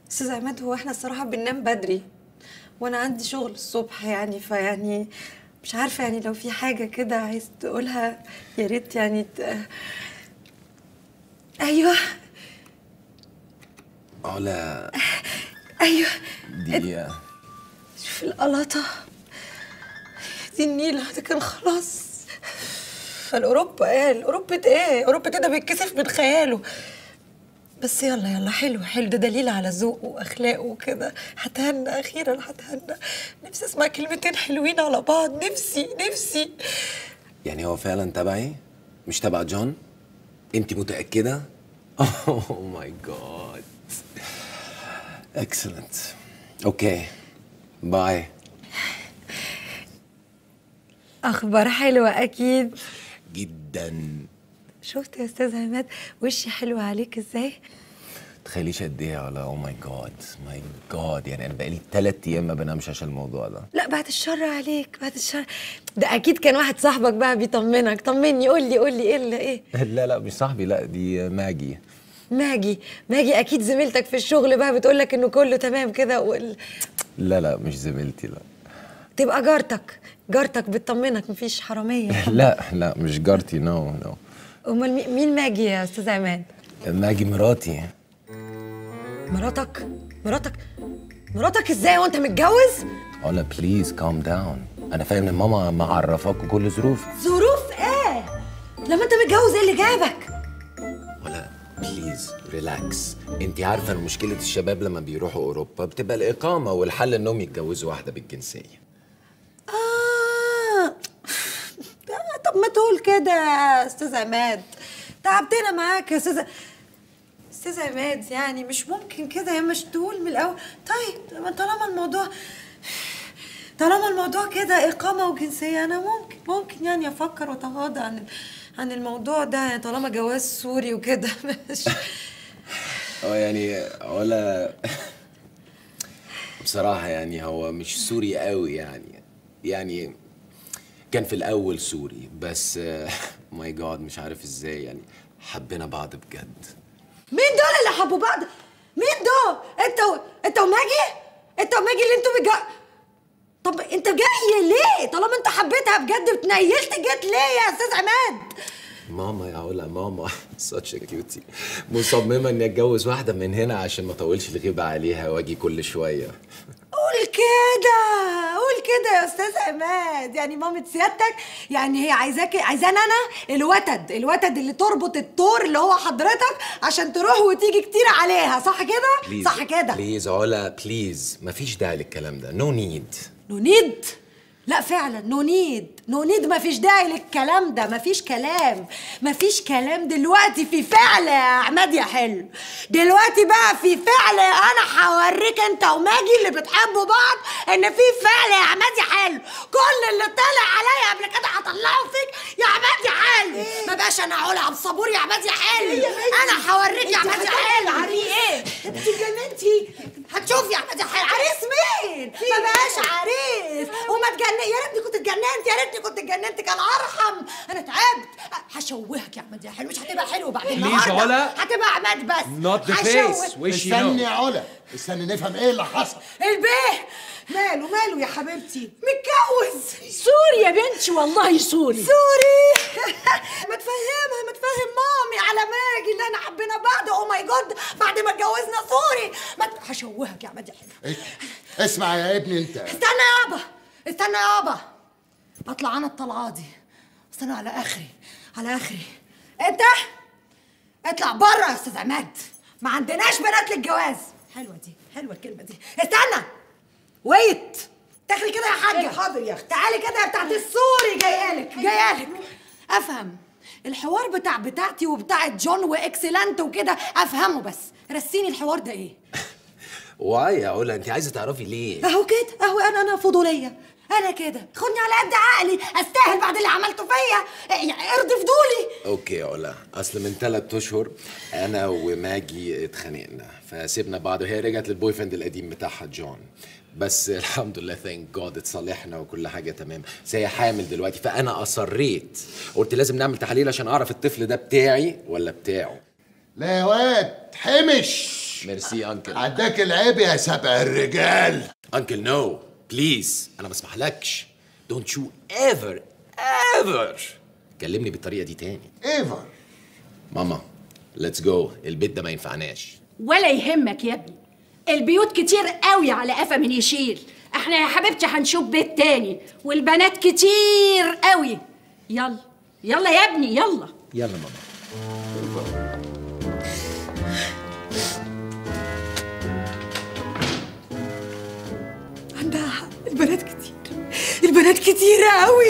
استاذ عماد هو احنا الصراحه بننام بدري وانا عندي شغل الصبح يعني فيعني مش عارفه يعني لو في حاجه كده عايز تقولها يا ريت يعني ت... ايوه علا ايوه دقيقة شوف القلاطه دي النيله ده كان خلاص فالاوروبا ايه الاوروبا ايه اوروبا كده بيتكسف من خياله بس يلا يلا حلو حلو ده دليل على ذوقه واخلاقه وكده هتهنى اخيرا هتهنى نفسي اسمع كلمتين حلوين على بعض نفسي نفسي يعني هو فعلا تبعي مش تبع جون انت متأكدة اوه ماي جاد اكسلنت اوكي باي اخبار حلوه اكيد جدا شفت يا استاذ عماد وشي حلو عليك ازاي تخيليش قد ايه على او ماي جاد ماي جاد يعني انا بقالي ثلاث ايام ما بنامش عشان الموضوع ده لا بعد الشر عليك بعد الشر ده اكيد كان واحد صاحبك بقى بيطمنك طمني قول لي قول لي ايه اللي ايه لا لا مش صاحبي لا دي ماجي ماجي ماجي اكيد زميلتك في الشغل بقى بتقول لك انه كله تمام كده وال... لا لا مش زميلتي لا تبقى جارتك جارتك بتطمنك مفيش حراميه لا لا مش جارتي نو نو امال مي- مين ماجي يا استاذ عماد ماجي مراتي مراتك مراتك مراتك ازاي وانت متجوز علا بليز كام داون انا فاهم ان ماما معرفاك كل ظروفي ظروف ايه لما انت متجوز ايه اللي جابك ولا بليز ريلاكس انت عارفه ان مشكله الشباب لما بيروحوا اوروبا بتبقى الاقامه والحل انهم يتجوزوا واحده بالجنسيه آه. طب ما تقول كده يا استاذ عماد تعبتنا معاك يا استاذ استاذ عماد يعني مش ممكن كده يا مش تقول من الاول طيب ما طالما الموضوع طالما الموضوع كده اقامه وجنسيه انا ممكن ممكن يعني افكر واتغاضى عن عن الموضوع ده يعني طالما جواز سوري وكده مش اه يعني ولا بصراحه يعني هو مش سوري قوي يعني يعني كان في الاول سوري بس ماي جاد مش عارف ازاي يعني حبينا بعض بجد مين دول اللي حبوا بعض؟ مين دول؟ انت و... انت وماجي؟ انت وماجي اللي انتوا بجا طب انت جاي ليه؟ طالما انت حبيتها بجد اتنيلت جيت ليه يا استاذ عماد؟ ماما يا علا ماما ساتش كيوتي مصممه اني اتجوز واحده من هنا عشان ما اطولش الغيبه عليها واجي كل شويه قول كده قول كده يا استاذ عماد يعني مامة سيادتك يعني هي عايزاك عايزاني انا الوتد الوتد اللي تربط التور اللي هو حضرتك عشان تروح وتيجي كتير عليها صح كده؟ بليز صح كده بليز علا بليز مفيش داعي للكلام ده نو نيد نو نيد لا فعلا نو نيد نو نيد مفيش داعي للكلام ده مفيش كلام مفيش كلام دلوقتي في فعل يا عماد يا حلو دلوقتي بقى في فعل انا هوريك انت وماجي اللي بتحبوا بعض ان في فعل يا عماد يا حلو كل اللي طلع عليا قبل كده هطلعه فيك يا عماد يا حلو ما بقاش انا علا عبد الصبور يا عماد يا حلو انا هوريك يا عماد يا حلو عري ايه انت جننتي هتشوفي يا عماد يا حلو عريس مين ما بقاش عريس وما تجنن يا ريتني كنت اتجننت يا ريتني كنت اتجننت كان ارحم انا تعبت هشوهك يا عماد يا حلو مش هتبقى حلو بعد النهارده علا. هتبقى عماد بس Not the هشوه. face. Wish you استني know. يا علا استني نفهم ايه اللي حصل البيه ماله ماله يا حبيبتي متجوز سوري يا بنتي والله سوري سوري ما تفهمها ما تفهم مامي على ماجي اللي انا حبينا بعض او ماي جاد بعد ما اتجوزنا سوري ما ت- هشوهك يا عماد يا حلو إيه؟ اسمع يا ابني انت استنى يابا استنى يابا اطلع انا الطلعه دي استنى على اخري على اخري انت اطلع بره يا استاذ عماد ما عندناش بنات للجواز حلوه دي حلوه الكلمه دي استنى ويت دخلي كده يا حاجه حاضر يا اختي تعالي كده يا بتاعت السوري جايالك جايالك افهم الحوار بتاع بتاعتي وبتاعت جون واكسلنت وكده افهمه بس رسيني الحوار ده ايه واي يا علا انت عايزه تعرفي ليه اهو كده اهو انا انا فضوليه انا كده خدني على قد عقلي استاهل بعد اللي عملته فيا يعني ارضي فضولي اوكي يا علا اصل من ثلاث اشهر انا وماجي اتخانقنا فسيبنا بعض وهي رجعت للبوي فريند القديم بتاعها جون بس الحمد لله ثانك جاد اتصالحنا وكل حاجه تمام بس هي حامل دلوقتي فانا اصريت قلت لازم نعمل تحاليل عشان اعرف الطفل ده بتاعي ولا بتاعه لا يا واد حمش معلش ميرسي انكل عداك العيب يا سبع الرجال انكل نو بليز انا ما اسمحلكش دونت يو ايفر ايفر كلمني بالطريقه دي تاني ايفر ماما ليتس جو البيت ده ما ينفعناش ولا يهمك يا ابني البيوت كتير قوي على قفا من يشيل احنا يا حبيبتي هنشوف بيت تاني والبنات كتير قوي يلا يلا يا ابني يلا يلا ماما عندها حق البنات كتير البنات كتيرة قوي